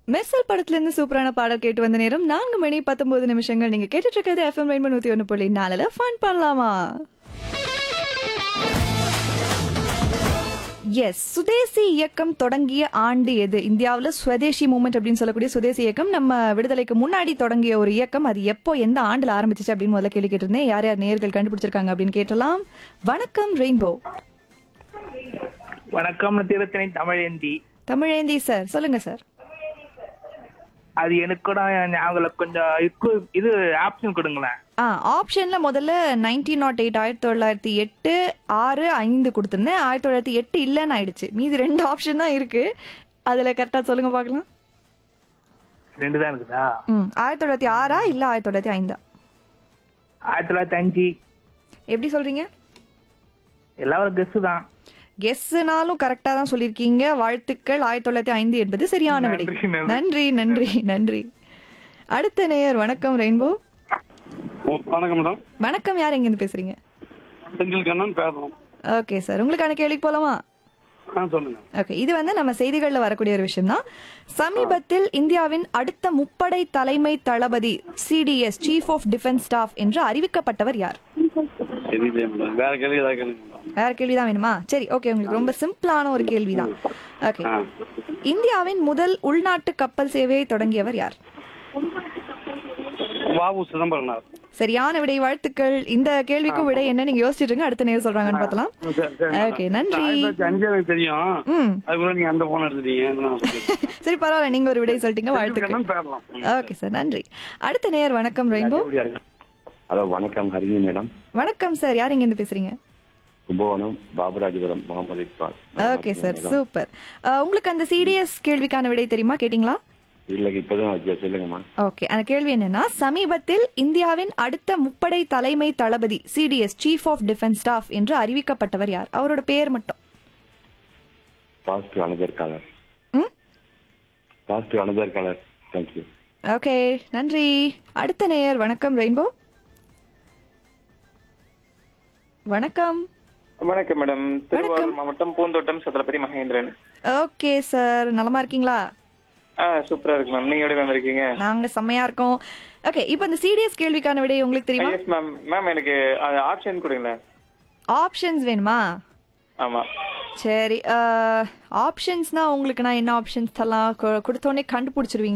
மெர்சல் படத்துல இருந்து சூப்பரான பாடல் கேட்டு வந்த நேரம் நான்கு மணி பத்தொன்பது நிமிஷங்கள் நீங்க கேட்டுட்டு இருக்கிறது எஃப்எம் ரெயின்போ நூத்தி ஒன்று புள்ளி நாலுல ஃபன் பண்ணலாமா எஸ் சுதேசி இயக்கம் தொடங்கிய ஆண்டு எது இந்தியாவுல ஸ்வதேசி மூமெண்ட் அப்படின்னு சொல்லக்கூடிய சுதேசி இயக்கம் நம்ம விடுதலைக்கு முன்னாடி தொடங்கிய ஒரு இயக்கம் அது எப்போ எந்த ஆண்டுல ஆரம்பிச்சிச்சு அப்படின்னு முதல்ல கேள்வி கேட்டிருந்தேன் யார் யார் நேர்கள் கண்டுபிடிச்சிருக்காங்க அப்படின்னு கேட்டலாம் வணக்கம் ரெயின்போ வணக்கம் திருத்தணி தமிழேந்தி தமிழேந்தி சார் சொல்லுங்க சார் அது எனக்கு கூட ஞாபகம் கொஞ்சம் இக்கு- இது ஆப்ஷன் கொடுங்களேன் ஆ ஆப்ஷன்ல முதல்ல நைன்டீன் நாட் எயிட் ஆயிரத்தி தொள்ளாயிரத்தி எட்டு ஆறு ஐந்து கொடுத்துருந்தேன் ஆயிரத்தி தொள்ளாயிரத்தி எட்டு இல்லைன்னு ஆயிடுச்சு மீதி ரெண்டு ஆப்ஷன் தான் இருக்கு அதுல கரெக்டா சொல்லுங்க பார்க்கலாம் ரெண்டு தான் இருக்குதா ம் ஆயிரத்தி தொள்ளாயிரத்தி ஆறா இல்ல ஆயிரத்தி தொள்ளாயிரத்தி ஐந்தா ஆயிரத்தி தொள்ளாயிரத்தி அஞ்சு எப்படி சொல்றீங்க எல்லாரும் கெஸ் தான் கெஸ்னாலும் கரெக்டா தான் சொல்லியிருக்கீங்க வாழ்த்துக்கள் ஆயிரத்தி தொள்ளாயிரத்தி ஐந்து என்பது சரியான விடை நன்றி, நன்றி. நன்றி நன்றி நன்றி அடுத்த நேயர் வணக்கம் ரெயின்போ வணக்கம் மேடம் வணக்கம் யார் எங்கேருந்து பேசுறீங்க செந்தில் கண்ணன் பேசுறோம் ஓகே சார் உங்களுக்கான கேள்விக்கு போலாமா ஆ சொல்லுங்க ஓகே இது வந்து நம்ம செய்திகள்ல வரக்கூடிய ஒரு விஷயம் தான் சமீபத்தில் இந்தியாவின் அடுத்த முப்படை தலைமை தளபதி CDS chief of defence staff என்று அறிவிக்கப்பட்டவர் யார் தெரியலையே மேடம் வேற கேள்வி ஏதாவது கேளுங்க மேடம் வேற கேள்விதான் வேணுமா சரி ஓகே உங்களுக்கு ரொம்ப சிம்பிளான ஒரு கேள்விதான் ஓகே ஆ இந்தியாவின் முதல் உள்நாட்டு கப்பல் சேவையை தொடங்கியவர் யார் வாவு சிதம்பரனார் சரியான விடை வாழ்த்துக்கள் இந்த கேள்விக்கும் விடை என்ன நீங்க யோசிச்சுட்டு இருங்க அடுத்த நேரம் சொல்றாங்கன்னு பார்த்தலாம் சரி, சரி, மேடம். ஓகே நன்றி ஆயிரத்தி தொள்ளாயிரத்தி அஞ்சு எனக்கு தெரியும் ம் அதுக்குள்ள நீங்க அந்த போன் எடுத்துட்டீங்க அதனால சொல்லிட்டேன். சரி பரவாயில்ல நீங்க ஒரு விடை சொல்லிட்டீங்க செந்தில் வாழ்த்துக்கள் கண்ணன் பேசலாம் ம். ஓகே சார் நன்றி அடுத்த நேயர் வணக்கம் ரெயின்போ ஹலோ வணக்கம் ஹரிணி மேடம் வணக்கம் சார் யார் இங்க இருந்து பேசுறீங்க Kumbakonam Baburajapuram Mohammed Iqbal okay sir super உங்களுக்கு அந்த சிடிஎஸ் கேள்விக்கான விடை தெரியுமா கேட்டிங்களா இல்லை இப்போதான் வச்சு சொல்லுங்கம்மா ஓகே அந்த கேள்வி என்னன்னா சமீபத்தில் இந்தியாவின் அடுத்த முப்படை தலைமை தளபதி CDS chief of defence staff என்று அறிவிக்கப்பட்டவர் யார் அவரோட பேர் மட்டும் பாசிட்டிவ் அனதர் கலர் ம் positive another colour thank you okay நன்றி அடுத்த நேயர் வணக்கம் ரெயின்போ வணக்கம் வணக்கம் மேடம் திருவாரூர் மாவட்டம் பூந்தோட்டம் சத்திரபதி மகேந்திரன் ஓகே சார் நலமா இருக்கீங்களா ஆ சூப்பரா இருக்கு மேம் நீங்க எப்படி மேம் இருக்கீங்க நாங்க செம்மையா இருக்கோம் ஓகே இப்போ இந்த சிடிஎஸ் கேள்விக்கான விடை உங்களுக்கு தெரியுமா எஸ் மேம் மேம் எனக்கு ஆப்ஷன் கொடுங்களேன் ஆப்ஷன்ஸ் வேணுமா ஆமா சரி ஆப்ஷன்ஸ்னா உங்களுக்கு நான் என்ன ஆப்ஷன்ஸ் தரலாம் கொடுத்தோடனே கண்டுபிடிச்சிருவீங்க